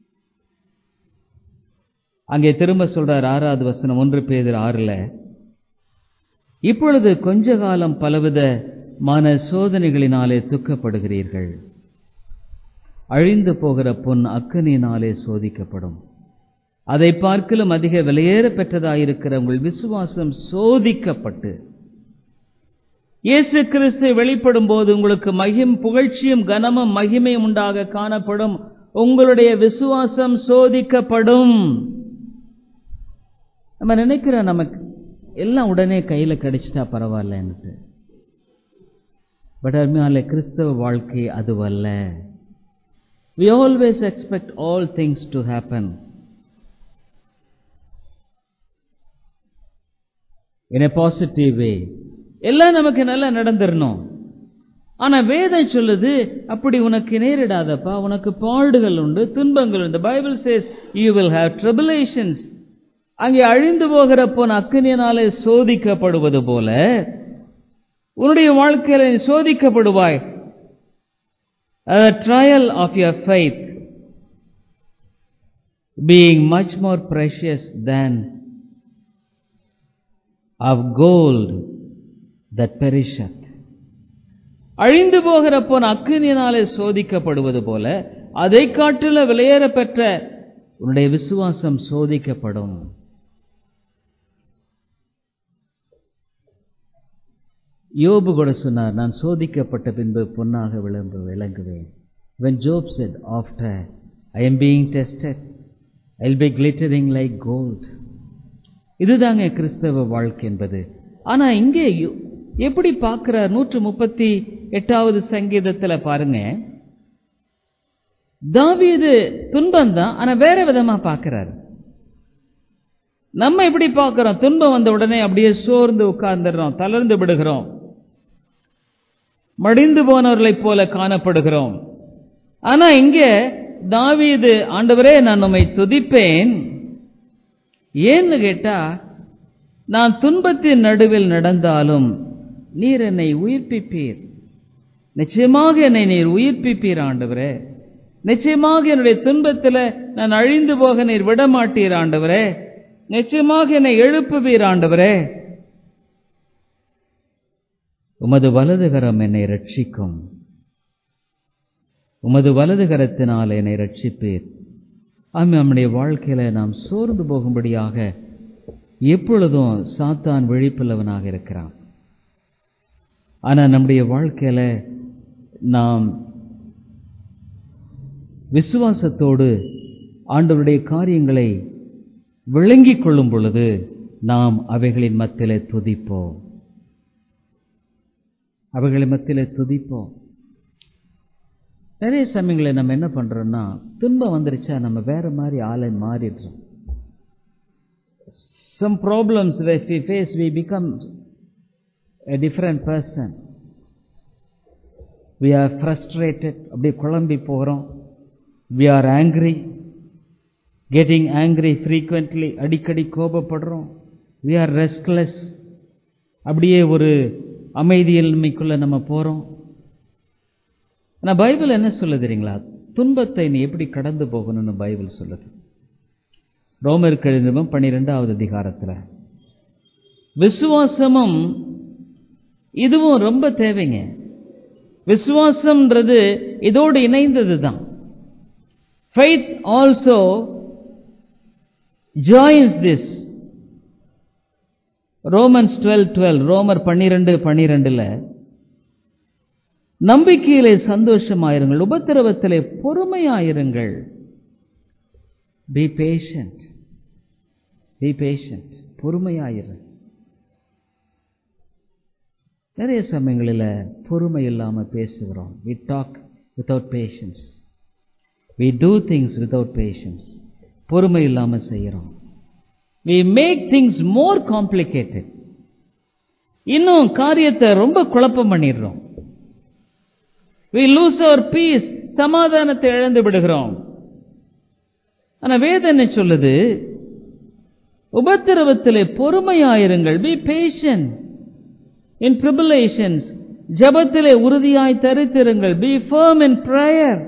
அங்கே திரும்ப சொல்றார் ஆறாவது வசனம் ஒன்று பேதர் ஆறுல இப்பொழுது கொஞ்ச காலம் பலவித மன சோதனைகளினாலே துக்கப்படுகிறீர்கள் அழிந்து போகிற பொன் அக்கனியினாலே சோதிக்கப்படும் அதை பார்க்கிலும் அதிக விலையேற பெற்றதாயிருக்கிற உங்கள் விசுவாசம் சோதிக்கப்பட்டு இயேசு கிறிஸ்து வெளிப்படும் போது உங்களுக்கு மகிம் புகழ்ச்சியும் கனமும் மகிமையும் உண்டாக காணப்படும் உங்களுடைய விசுவாசம் சோதிக்கப்படும் நம்ம நினைக்கிறோம் நமக்கு எல்லாம் உடனே கையில கிடைச்சிட்டா பரவாயில்லன்னுட்டு பட் அருமையால கிறிஸ்தவ வாழ்க்கை அதுவல்ல we always expect all things to happen in a positive way எல்லாம் நமக்கு நல்லா நடந்துடணும் ஆனா வேதம் சொல்லுது அப்படி உனக்கு நேரிடாதப்பா உனக்கு பாடுகள் உண்டு துன்பங்கள் உண்டு Bible says you will have tribulations அங்கே அழிந்து போகிற போன அக்கினியினாலே சோதிக்கப்படுவது போல உன்னுடைய வாழ்க்கையில நீ சோதிக்கப்படுவாய் trial of your faith being much more precious than of gold that perisheth அழிந்து போகிற போன அக்கினியினாலே சோதிக்கப்படுவது போல அதை காட்டுல விலையேற பெற்ற உன்னுடைய விசுவாசம் சோதிக்கப்படும் யோபு கூட சொன்னார் நான் சோதிக்கப்பட்ட பின்பு பொன்னாக விளம்பு விளங்குவேன் when job said after i am being tested i'll be glittering like gold இதுதாங்க கிறிஸ்தவ வாழ்க்கை என்பது ஆனா இங்கே யோ- எப்படி பார்க்கிறார் நூற்று முப்பத்தி எட்டாவது சங்கீதத்துல பாருங்க தாவீது துன்பம் தான் ஆனா வேற விதமா பார்க்கிறார் நம்ம எப்படி பார்க்கிறோம் துன்பம் வந்த உடனே அப்படியே சோர்ந்து உட்கார்ந்துடுறோம் தளர்ந்து விடுகிறோம் மடிந்து போனவர்களைப் போல காணப்படுகிறோம் ஆனா இங்க தாவீது ஆண்டவரே நான் உம்மை துதிப்பேன் ஏன்னு கேட்டா நான் துன்பத்தின் நடுவில் நடந்தாலும் நீர் என்னை உயிர்ப்பிப்பீர் நிச்சயமாக என்னை நீர் உயிர்ப்பிப்பீர் ஆண்டவரே நிச்சயமாக என்னுடைய துன்பத்தில் நான் அழிந்து போக நீர் விடமாட்டீர் ஆண்டவரே நிச்சயமாக என்னை எழுப்புவீர் ஆண்டவரே உமது வலதுகரம் என்னை ரட்சிக்கும் உமது வலதுகரத்தினால் என்னை ரட்சிப்பீர் ஆமாம் நம்முடைய வாழ்க்கையில நாம் சோர்ந்து போகும்படியாக எப்பொழுதும் சாத்தான் விழிப்புள்ளவனாக இருக்கிறான் ஆனா நம்முடைய வாழ்க்கையில நாம் விசுவாசத்தோடு ஆண்டவருடைய காரியங்களை விளங்கிக் கொள்ளும் பொழுது நாம் அவைகளின் மத்தியிலே துதிப்போம் அவைகளின் மத்தியிலே துதிப்போம் நிறைய சமயங்களில் நம்ம என்ன பண்றோம்னா துன்பம் வந்துருச்சா நம்ம வேற மாதிரி ஆளை மாறிடுறோம் some problems that we face we become a different person we are frustrated அப்படியே குழம்பி போகிறோம் we are angry getting angry frequently அடிக்கடி கோபப்படுறோம் we are restless அப்படியே ஒரு அமைதியின்மைக்குள்ள நம்ம போறோம் ஆனா பைபிள் என்ன சொல்லுது தெரியுங்களா துன்பத்தை நீ எப்படி கடந்து போகணும்னு பைபிள் சொல்லுது ரோமர் கழுநிபம் பன்னிரெண்டாவது அதிகாரத்துல விசுவாசமும் இதுவும் ரொம்ப தேவைங்க விசுவாசம்ன்றது இதோடு இணைந்தது தான் faith also joins this Romans twelve twelve ரோமர் பன்னிரெண்டு பன்னிரெண்டுல நம்பிக்கையிலே சந்தோஷமாயிருங்கள் உபத்திரவத்திலே பொறுமையாயிருங்கள் பி பேஷண்ட் பி பேஷண்ட் பொறுமையாயிரு நிறைய சமயங்களில் பொறுமை இல்லாம பேசுகிறோம் we talk without patience we do things without patience பொறுமை இல்லாம செய்கிறோம் we make things more complicated இன்னும் காரியத்தை ரொம்ப குழப்பம் பண்ணிடுறோம் வி லூஸ் அவர் பீஸ் சமாதானத்தை இழந்து விடுகிறோம் ஆனா வேதம் என்ன சொல்லுது உபத்திரவத்திலே பொறுமையாயிருங்கள் பி பேஷன் இன் ட்ரிபுலேஷன்ஸ் ஜபத்திலே உறுதியாய் தரித்திருங்கள் பி ஃபர்ம் இன் ப்ரேயர்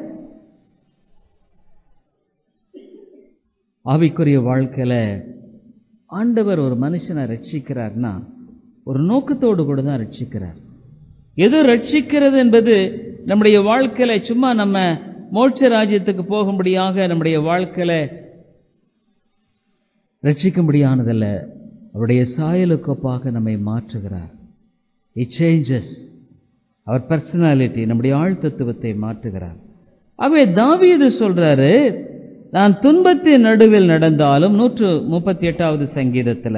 ஆவிக்குரிய வாழ்க்கையில ஆண்டவர் ஒரு மனுஷனை ரட்சிக்கிறார்னா ஒரு நோக்கத்தோடு கூட தான் ரட்சிக்கிறார் எது ரட்சிக்கிறது என்பது நம்முடைய வாழ்க்கையில சும்மா நம்ம மோட்ச ராஜ்யத்துக்கு போகும்படியாக நம்முடைய வாழ்க்கையில ரட்சிக்கும்படியானதல்ல அவருடைய சாயலுக்கொப்பாக நம்மை மாற்றுகிறார் இட் சேஞ்சஸ் அவர் பர்சனாலிட்டி நம்முடைய ஆழ்த்தத்துவத்தை மாற்றுகிறார் அவே தாவீது சொல்றாரு நான் துன்பத்தின் நடுவில் நடந்தாலும் நூற்று முப்பத்தி எட்டாவது சங்கீதத்துல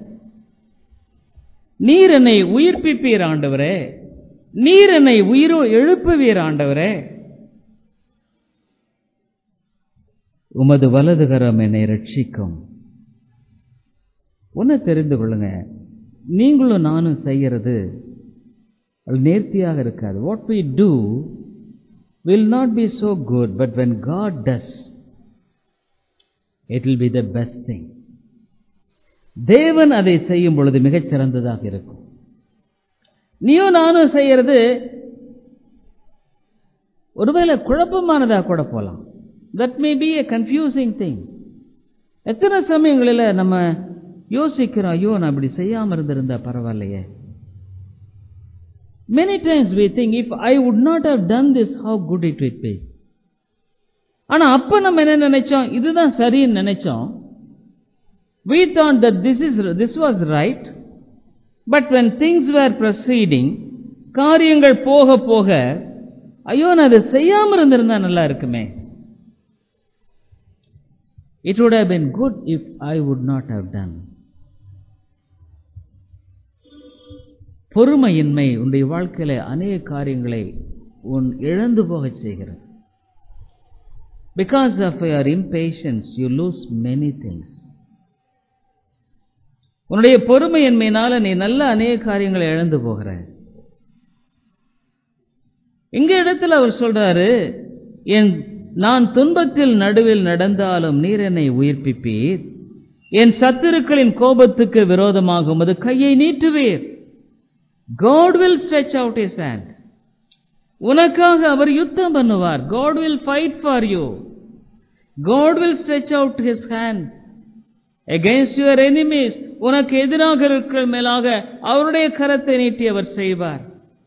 நீர் என்னை உயிர்ப்பிப்பீர் ஆண்டவரே நீர் என்னை உயிரோ எழுப்புவீர் ஆண்டவரே உமது வலதுகரம் என்னை ரட்சிக்கும் ஒன்று தெரிந்து கொள்ளுங்க நீங்களும் நானும் செய்யறது அது நேர்த்தியாக இருக்காது what we do will not be so good but when God does it will be the best thing தேவன் அதை செய்யும் பொழுது மிகச் சிறந்ததாக இருக்கும் நீயும் நானும் செய்யறது ஒருவேளை குழப்பமானதாக கூட போலாம் that may be a confusing thing எத்தனை சமயங்களில் நம்ம யோசிக்கிறோம் ஐயோ நான் இப்படி செய்யாமல் இருந்திருந்தா பரவாயில்லையே many times we think if I would not have done this how good it would be ஆனா அப்ப நம்ம என்ன நினைச்சோம் இதுதான் சரின்னு நினைச்சோம் we thought that this is this was right but when things were proceeding காரியங்கள் போக போக ஐயோ நான் அதை செய்யாம இருந்திருந்தா நல்லா இருக்குமே it would have been good if I would not have done பொறுமையின்மை உன்னுடைய வாழ்க்கையில அநேக காரியங்களை உன் இழந்து போகச் செய்கிறது because of your impatience you lose many things உன்னுடைய பொறுமையின்மையினால நீ நல்ல அநேக காரியங்களை இழந்து போகிற இங்க இடத்துல அவர் சொல்றாரு என் நான் துன்பத்தில் நடுவில் நடந்தாலும் நீர் என்னை உயிர்ப்பிப்பீர் என் சத்துருக்களின் கோபத்துக்கு விரோதமாக உமது கையை நீட்டுவீர் God will stretch out his hand. உனக்காக அவர் யுத்தம் பண்ணுவார் God will fight for you. God will stretch out his hand against your enemies. உனக்கு எதிராக இருக்கிற மேலாக அவருடைய கரத்தை நீட்டி அவர் செய்வார்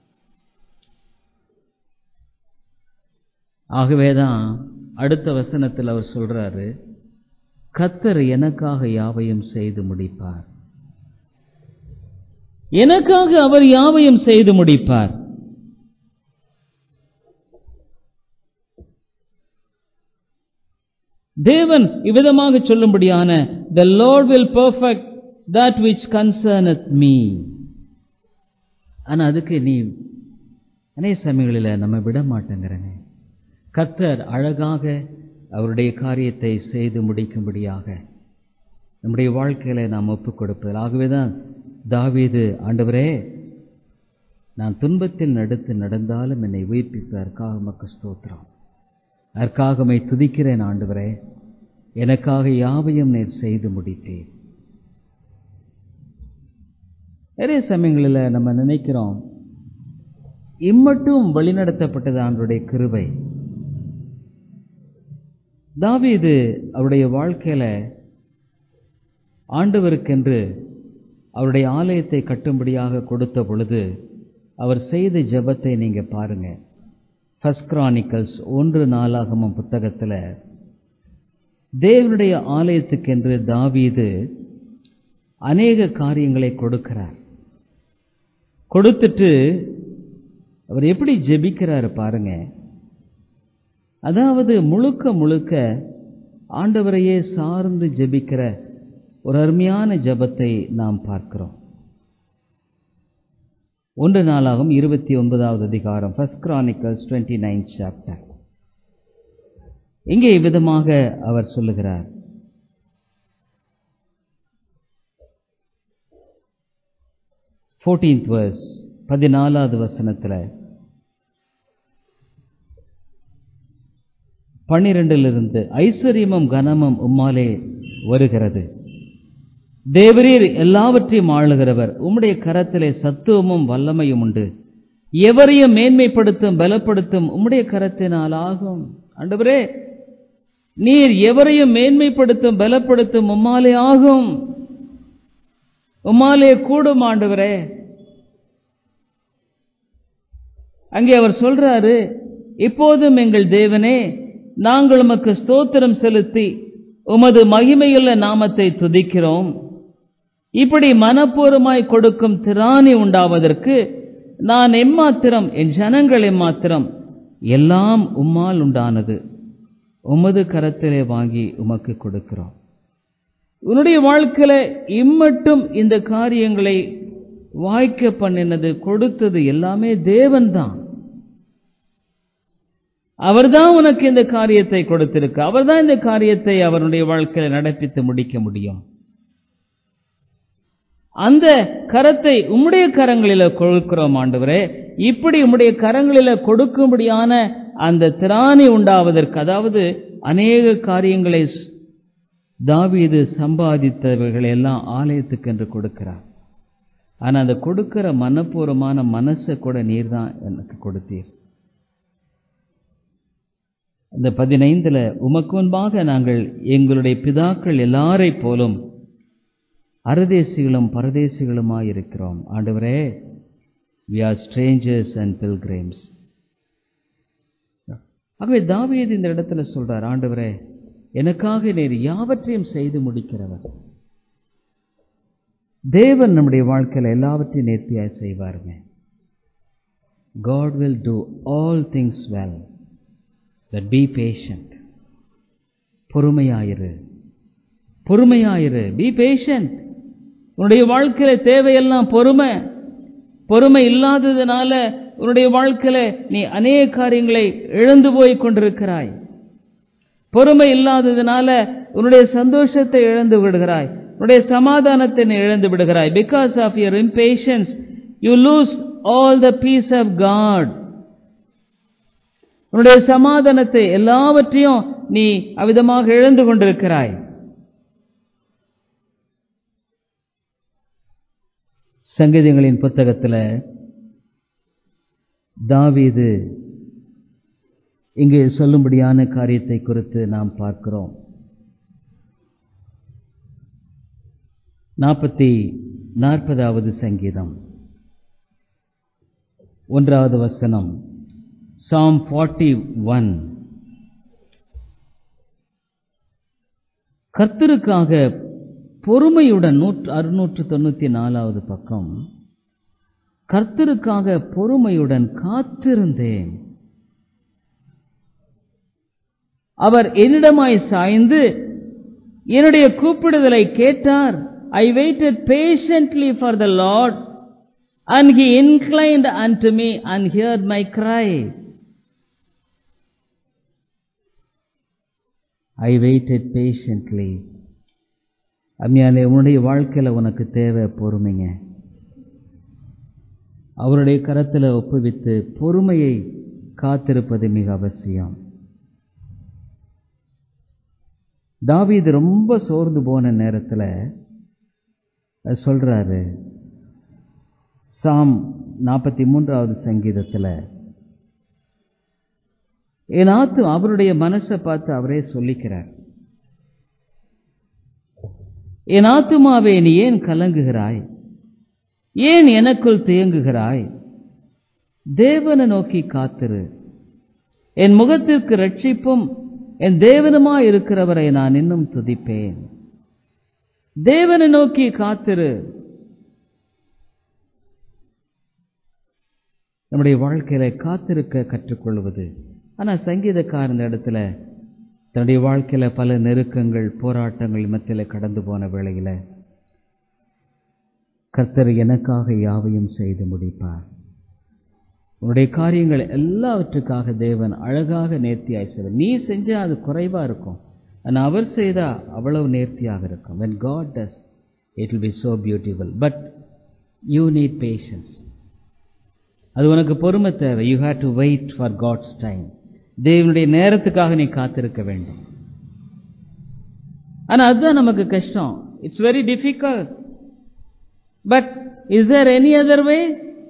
ஆகவேதான் அடுத்த வசனத்தில் அவர் சொல்றாரு கத்தர் எனக்காக யாவையும் செய்து முடிப்பார் எனக்காக அவர் யாவையும் செய்து முடிப்பார் தேவன் இவ்விதமாக சொல்லும்படியான the Lord will perfect that which concerneth me ஆனா அதுக்கு நீ அநேக சமயங்களில் நம்ம விட மாட்டேங்கிறங்க கத்தர் அழகாக அவருடைய காரியத்தை செய்து முடிக்கும்படியாக நம்முடைய வாழ்க்கையில நாம் ஒப்புக் கொடுப்பது ஆகவேதான் தாவீது ஆண்டவரே நான் துன்பத்தில் நடுத்து நடந்தாலும் என்னை உயிர்ப்பிப்பதற்காக மக்க ஸ்தோத்திரம் அதற்காகமை துதிக்கிறேன் ஆண்டவரே எனக்காக யாவையும் நீர் செய்து முடித்தேன் நிறைய சமயங்களில் நம்ம நினைக்கிறோம் இம்மட்டும் வழிநடத்தப்பட்டது ஆண்டுடைய கிருபை தாவீது அவருடைய வாழ்க்கையில ஆண்டவருக்கென்று அவருடைய ஆலயத்தை கட்டும்படியாக கொடுத்த பொழுது அவர் செய்த ஜெபத்தை நீங்க பாருங்க ஃபர்ஸ்ட் கிரானிக்கல்ஸ் ஒன்று நாளாகமம் புத்தகத்தில் தேவனுடைய ஆலயத்துக்கென்று தாவீது அநேக காரியங்களை கொடுக்கிறார் கொடுத்துட்டு அவர் எப்படி ஜெபிக்கிறாரு பாருங்க அதாவது முழுக்க முழுக்க ஆண்டவரையே சார்ந்து ஜெபிக்கிற ஒரு அருமையான ஜபத்தை நாம் பார்க்கிறோம் ஒன்று நாளாகும் இருபத்தி ஒன்பதாவது அதிகாரம் first Chronicles twenty nine chapter இங்கே இவ்விதமாக அவர் சொல்லுகிறார் ஃபோர்டீன்த் வர்ஸ் பதினாலாவது வசனத்தில் பன்னிரெண்டிலிருந்து ஐஸ்வர்யமும் கனமும் உம்மாலே வருகிறது தேவரீர் எல்லாவற்றையும் ஆளுகிறவர் உம்முடைய கரத்திலே சத்துவமும் வல்லமையும் உண்டு எவரையும் மேன்மைப்படுத்தும் பலப்படுத்தும் உம்முடைய கரத்தினால் ஆகும் ஆண்டவரே நீர் எவரையும் மேன்மைப்படுத்தும் பலப்படுத்தும் உம்மாலே ஆகும் உம்மாலே கூடும் ஆண்டவரே அங்கே அவர் சொல்றாரு இப்போதும் எங்கள் தேவனே நாங்கள் உமக்கு ஸ்தோத்திரம் செலுத்தி உமது மகிமையுள்ள நாமத்தை துதிக்கிறோம் இப்படி மனப்பூர்வமாய் கொடுக்கும் திராணி உண்டாவதற்கு நான் எம்மாத்திரம் என் ஜனங்கள் எம்மாத்திரம் எல்லாம் உம்மால் உண்டானது உமது கரத்திலே வாங்கி உமக்கு கொடுக்கிறோம் உன்னுடைய வாழ்க்கையில இம்மட்டும் இந்த காரியங்களை வாய்க்க பண்ணினது கொடுத்தது எல்லாமே தேவன்தான் அவர்தான் உனக்கு இந்த காரியத்தை கொடுத்திருக்கு அவர்தான் இந்த காரியத்தை அவருடைய வாழ்க்கையில நடப்பித்து முடிக்க முடியும் அந்த கரத்தை உம்முடைய கரங்களில கொடுக்கிறோம் ஆண்டவரே இப்படி உம்முடைய கரங்களில கொடுக்கும்படியான அந்த திராணி உண்டாவதற்கு அதாவது அநேக காரியங்களை தாவீது சம்பாதித்தவர்கள் எல்லாம் ஆலயத்துக்கு என்று கொடுக்கிறார் ஆனா அந்த கொடுக்கிற மனப்பூர்வமான மனசை கூட நீர் தான் எனக்கு கொடுத்தீர் இந்த பதினைந்துல உமக்கு முன்பாக நாங்கள் எங்களுடைய பிதாக்கள் எல்லாரை போலும் அறதேசிகளும் பரதேசிகளுமாய் இருக்கிறோம் ஆண்டவரே we are strangers and pilgrims ஆகவே தாவீது இந்த இடத்துல சொல்றார் ஆண்டவரே எனக்காக நீர் யாவற்றையும் செய்து முடிக்கிறவர் தேவன் நம்முடைய வாழ்க்கையில் எல்லாவற்றையும் நேர்த்தியாய் செய்வாருங்க God will do all things well but be patient பொறுமையாயிரு பொறுமையாயிரு பி பேஷண்ட் உன்னுடைய வாழ்க்கையில தேவையெல்லாம் பொறுமை பொறுமை இல்லாததுனால உன்னுடைய வாழ்க்கையில நீ அநேக காரியங்களை இழந்து போய் கொண்டிருக்கிறாய் பொறுமை இல்லாததுனால உன்னுடைய சந்தோஷத்தை இழந்து விடுகிறாய் உன்னுடைய சமாதானத்தை நீ இழந்து விடுகிறாய் because of your impatience you lose all the peace of God உன்னுடைய சமாதானத்தை எல்லாவற்றையும் நீ அவிதமாக இழந்து கொண்டிருக்கிறாய் சங்கீதங்களின் புத்தகத்தில் தாவீது இங்கே சொல்லும்படியான காரியத்தை குறித்து நாம் பார்க்கிறோம் நாற்பத்தி நாற்பதாவது சங்கீதம் ஒன்றாவது வசனம் சாம் ஃபார்ட்டி ஒன் கர்த்தருக்காக பொறுமையுடன் நூற்று அறுநூற்று தொண்ணூத்தி நாலாவது பக்கம் கர்த்தருக்காக பொறுமையுடன் காத்திருந்தேன் அவர் என்னிடமாய் சாய்ந்து என்னுடைய கூப்பிடுதலை கேட்டார் I waited patiently for the Lord and he inclined unto me and hear my cry I waited patiently அம்மையாலே உன்னுடைய வாழ்க்கையில் உனக்கு தேவை பொறுமைங்க அவருடைய கரத்தில் ஒப்புவித்து பொறுமையை காத்திருப்பது மிக அவசியம் தாவீது ரொம்ப சோர்ந்து போன நேரத்தில் சொல்றாரு சாம் நாற்பத்தி மூன்றாவது சங்கீதத்தில் என் ஆத்து அவருடைய மனசை பார்த்து அவரே சொல்லிக்கிறார் என் ஆத்துமாவே நீ ஏன் கலங்குகிறாய் ஏன் எனக்குள் தேங்குகிறாய் தேவனை நோக்கி காத்திரு என் முகத்திற்கு ரட்சிப்பும் என் தேவனுமா இருக்கிறவரை நான் இன்னும் துதிப்பேன் தேவனை நோக்கி காத்திரு நம்முடைய வாழ்க்கையில காத்திருக்க கற்றுக்கொள்வது ஆனா சங்கீதக்கார இந்த இடத்துல தன்னுடைய வாழ்க்கையில பல நெருக்கங்கள் போராட்டங்கள் மத்தியில கடந்து போன வேளையில கர்த்தர் எனக்காக யாவையும் செய்து முடிப்பார் உன்னுடைய காரியங்கள் எல்லாவற்றுக்காக தேவன் அழகாக நேர்த்தியாய் செய்வார் நீ செஞ்சா அது குறைவா இருக்கும் ஆனால் அவர் செய்தா அவ்வளவு நேர்த்தியாக இருக்கும் when God does it will be so beautiful but you need patience அது உனக்கு பொறுமை தேவை you have to wait for God's time தேவனுடைய நேரத்துக்காக நீ காத்திருக்க வேண்டும் ஆனா அதுதான் நமக்கு கஷ்டம் it's very difficult but is there any other way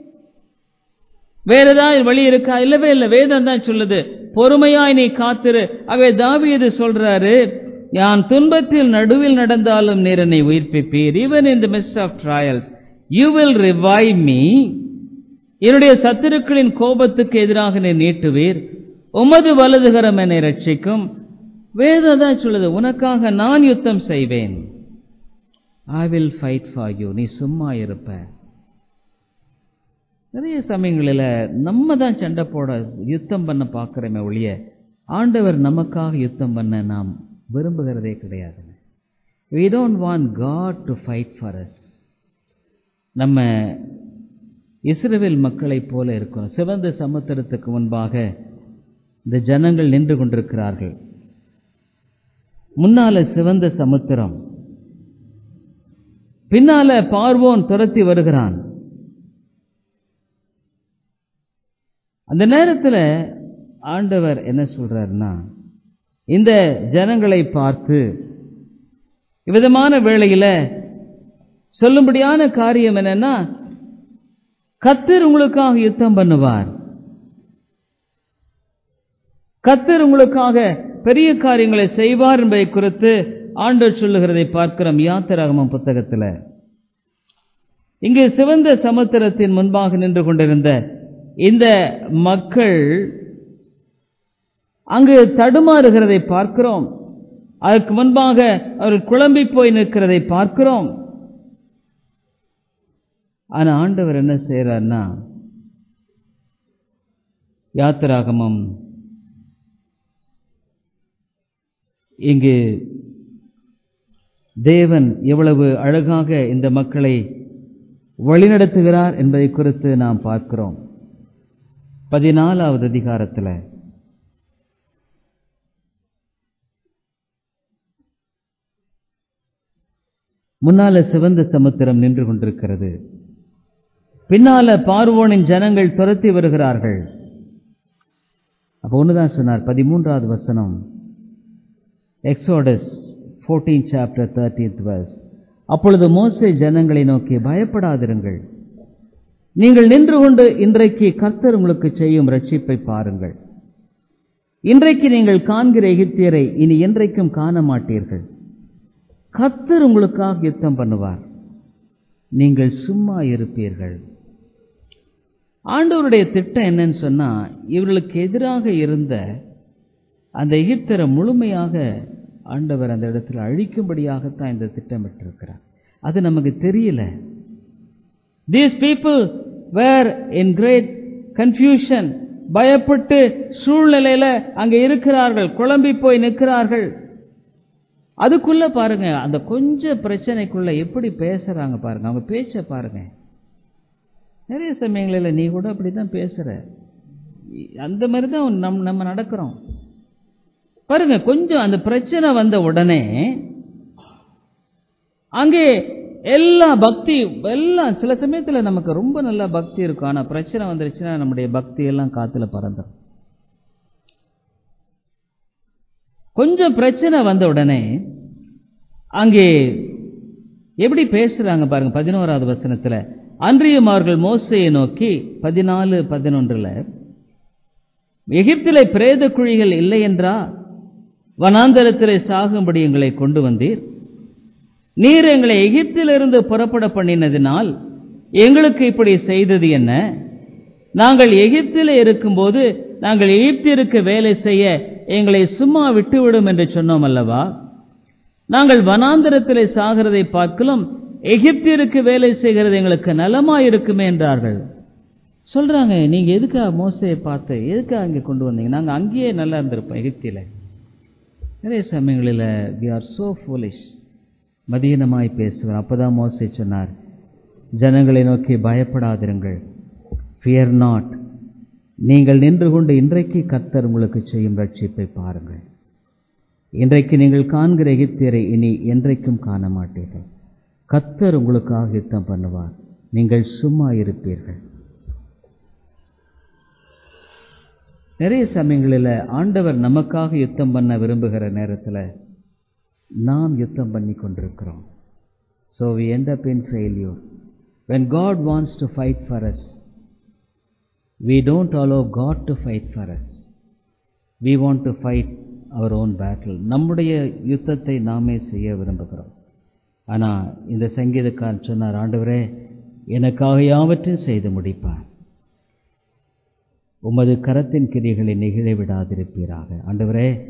வேற ஏதாவது வழி இருக்கா இல்லவே இல்லை வேதம் தான் சொல்லுது பொறுமையாய் நீ காத்திரு அவை தாவீது சொல்றாரு யான் துன்பத்தில் நடுவில் நடந்தாலும் நீர் என்னை உயிர்ப்பிப்பீர் even in the midst of trials you will revive me என்னுடைய சத்துருக்களின் கோபத்துக்கு எதிராக நீர் நீட்டுவீர் உமது வலதுகரம் என்னை ரட்சிக்கும் வேதம் தான் சொல்லுது உனக்காக நான் யுத்தம் செய்வேன் I will fight for you நீ சும்மா இருப்ப நிறைய சமயங்களில் நம்ம தான் சண்டை போட யுத்தம் பண்ண பார்க்குறோமே ஒழிய ஆண்டவர் நமக்காக யுத்தம் பண்ண நாம் விரும்புகிறதே கிடையாதுங்க we don't want God to fight for us நம்ம இஸ்ரவேல் மக்களைப் போல இருக்கிறோம் சிவந்த சமுத்திரத்துக்கு முன்பாக இந்த ஜனங்கள் நின்று கொண்டிருக்கிறார்கள் முன்னால சிவந்த சமுத்திரம் பின்னால பார்வோன் துரத்தி வருகிறான் அந்த நேரத்தில் ஆண்டவர் என்ன சொல்றாருன்னா இந்த ஜனங்களை பார்த்து இவ்விதமான வேளையில சொல்லும்படியான காரியம் என்னன்னா கத்தர் உங்களுக்காக யுத்தம் பண்ணுவார் கத்தர் உங்களுக்காக பெரிய காரியங்களை செய்வார் என்பதை குறித்து ஆண்டவர் சொல்லுகிறதை பார்க்கிறோம் யாத்திராகமம் புத்தகத்தில் இங்கு சிவந்த சமுத்திரத்தின் முன்பாக நின்று கொண்டிருந்த இந்த மக்கள் அங்கு தடுமாறுகிறதை பார்க்கிறோம் அதற்கு முன்பாக அவர்கள் குழம்பி போய் நிற்கிறதை பார்க்கிறோம் ஆனா ஆண்டவர் என்ன செய்யறார்னா யாத்திராகமம் இங்கு தேவன் எவ்வளவு அழகாக இந்த மக்களை வழிநடத்துகிறார் என்பதை குறித்து நாம் பார்க்கிறோம் பதினாலாவது அதிகாரத்தில் முன்னால சிவந்த சமுத்திரம் நின்று கொண்டிருக்கிறது பின்னால பார்வோனின் ஜனங்கள் துரத்தி வருகிறார்கள் அப்போ ஒண்ணுதான் சொன்னார் பதிமூன்றாவது வசனம் Exodus fourteen chapter thirteenth verse அப்பொழுது மோசே ஜனங்களை நோக்கி பயப்படாதிருங்கள் நீங்கள் நின்று கொண்டு இன்றைக்கு கர்த்தர் உங்களுக்கு செய்யும் ரட்சிப்பை பாருங்கள் இன்றைக்கு நீங்கள் காண்கிற எகிப்தியரை இனி என்றைக்கும் காண மாட்டீர்கள் கர்த்தர் உங்களுக்காக யுத்தம் பண்ணுவார் நீங்கள் சும்மா இருப்பீர்கள் ஆண்டவருடைய திட்டம் என்னன்னு சொன்னா இவர்களுக்கு எதிராக இருந்த அந்த எகிப்தரை முழுமையாக ஆண்டவர் அந்த இடத்துல அழிக்கும்படியாகத்தான் இந்த திட்டமிட்டிருக்கிறார் அது நமக்கு தெரியல these people were in great confusion பயப்பட்டு சூழ்நிலையில அங்க இருக்கிறார்கள் குழம்பி போய் நிற்கிறார்கள் அதுக்குள்ள பாருங்க அந்த கொஞ்ச பிரச்சனைக்குள்ள எப்படி பேசுறாங்க பாருங்க அவங்க பேச்ச பாருங்க நிறைய சமயங்களில் நீ கூட அப்படிதான் பேசுற அந்த மாதிரி தான் நம் நம்ம நடக்கிறோம் பாருங்க கொஞ்சம் அந்த பிரச்சனை வந்த உடனே அங்கே எல்லா பக்தி எல்லாம் சில சமயத்தில் நமக்கு ரொம்ப நல்ல பக்தி இருக்கும் ஆனால் பிரச்சனை வந்துருச்சுன்னா நம்முடைய பக்தி எல்லாம் காத்துல பறந்துடும் கொஞ்சம் பிரச்சனை வந்த உடனே அங்கே எப்படி பேசுறாங்க பாருங்க பதினோராவது வசனத்துல அன்றியும் அவர்கள் மோசையை நோக்கி பதினாலு பதினொன்றுல எகிப்திலே பிரேத குழிகள் இல்லை என்றா வனாந்தரத்திலே சாகும்படி எங்களை கொண்டு வந்தீர் நீர் எங்களை எகிப்திலிருந்து புறப்பட பண்ணினதினால் எங்களுக்கு இப்படி செய்தது என்ன நாங்கள் எகிப்திலே இருக்கும்போது நாங்கள் எகிப்திற்கு வேலை செய்ய எங்களை சும்மா விட்டுவிடும் என்று சொன்னோம் அல்லவா நாங்கள் வனாந்தரத்திலே சாகிறதை பார்க்கலும் எகிப்திற்கு வேலை செய்கிறது எங்களுக்கு நலமாயிருக்குமே என்றார்கள் சொல்றாங்க நீங்க எதுக்கா மோசையை பார்த்து எதுக்கா அங்கே கொண்டு வந்தீங்க நாங்க அங்கேயே நல்லா இருந்திருப்போம் எகிப்தியில நிறைய சமயங்களில் வி ஆர் சோ ஃபோலிஷ் மதியனமாய் பேசுகிறோம் அப்பதான் மோசை சொன்னார் ஜனங்களை நோக்கி பயப்படாதிருங்கள் ஃபியர் நாட் நீங்கள் நின்று கொண்டு இன்றைக்கு கர்த்தர் உங்களுக்கு செய்யும் ரட்சிப்பை பாருங்கள் இன்றைக்கு நீங்கள் காண்கிற எகிப்தியரை இனி என்றைக்கும் காண மாட்டீர்கள் கர்த்தர் உங்களுக்காக யுத்தம் பண்ணுவார் நீங்கள் சும்மா இருப்பீர்கள் நிறைய சமயங்களில் ஆண்டவர் நமக்காக யுத்தம் பண்ண விரும்புகிற நேரத்தில் நாம் யுத்தம் பண்ணி கொண்டிருக்கிறோம் so we end up in failure when God wants to fight for us we don't allow God to fight for us. We want to fight our own battle. நம்முடைய யுத்தத்தை நாமே செய்ய விரும்புகிறோம் ஆனால் இந்த சங்கீதக்காரன் சொன்னார் ஆண்டவரே எனக்காக யாவற்றையும் செய்து முடிப்பார் உமது கரத்தின் கிரிகளை நெகிழ விடாதிருப்பீராக ஆண்டவரே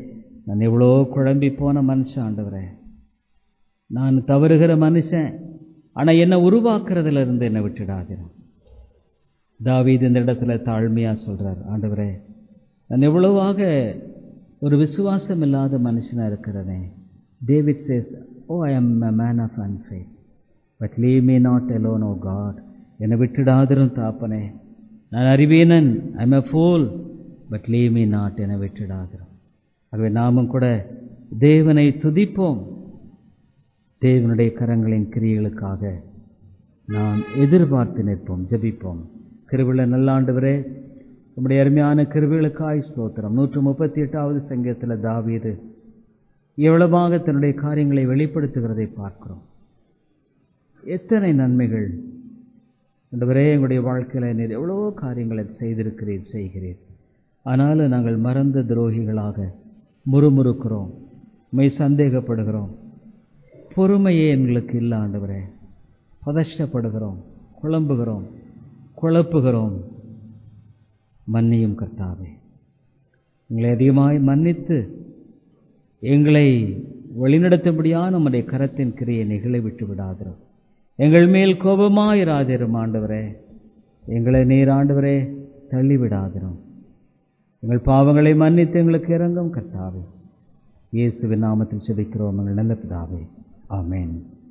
நான் எவ்வளோ குழம்பி போன மனுஷன் ஆண்டவரே நான் தவறுகிற மனுஷன் ஆனால் என்னை உருவாக்குறதுல இருந்து என்னை விட்டுடாதிரும் தாவீது இந்த இடத்துல தாழ்மையாக சொல்கிறார் ஆண்டவரே நான் எவ்வளவாக ஒரு விசுவாசம் இல்லாத மனுஷனாக இருக்கிறனே David says O I am a man of unfaith but leave me not alone O God என்னை விட்டுடாதிரும் தாப்பனே நான் அறிவீனன் I am a fool but leave me not என விட்டுடாதிரும் ஆகவே நாமும் கூட தேவனை துதிப்போம் தேவனுடைய கரங்களின் கிரியைகளுக்காக நாம் எதிர்பார்த்து நிற்போம் ஜெபிப்போம் கிருவிழ நல்லாண்டுவரே நம்முடைய அருமையான கிருவிகளுக்காய் ஸ்தோத்திரம் நூற்று முப்பத்தி எட்டாவது சங்கத்தில் தாவீது எவ்வளவாக தன்னுடைய காரியங்களை வெளிப்படுத்துகிறதை பார்க்கிறோம் எத்தனை நன்மைகள் ஆண்டவரே எங்களுடைய வாழ்க்கையில் நீர் எவ்வளவோ காரியங்களை செய்திருக்கிறீர் செய்கிறீர் ஆனாலும் நாங்கள் மறந்த துரோகிகளாக முறுமுறுக்கிறோம் மை சந்தேகப்படுகிறோம் பொறுமையே எங்களுக்கு இல்லை ஆண்டவரே பதஷ்டப்படுகிறோம் குழம்புகிறோம் குழப்புகிறோம் மன்னியும் கர்த்தாவே எங்களை அதிகமாய் மன்னித்து எங்களை வழிநடத்தும்படியான நம்முடைய கரத்தின் கிரியை நிகழ விட்டு விடாதிரும் எங்கள் மேல் கோபமாயிராதிரும் ஆண்டவரே எங்களை நீர் ஆண்டவரே தள்ளிவிடாதிரும் எங்கள் பாவங்களை மன்னித்து எங்களுக்கு இறங்கும் கர்த்தாவே இயேசுவின் நாமத்தில் செபிக்கிறோம் எங்கள் நல்ல பிதாவே ஆமேன்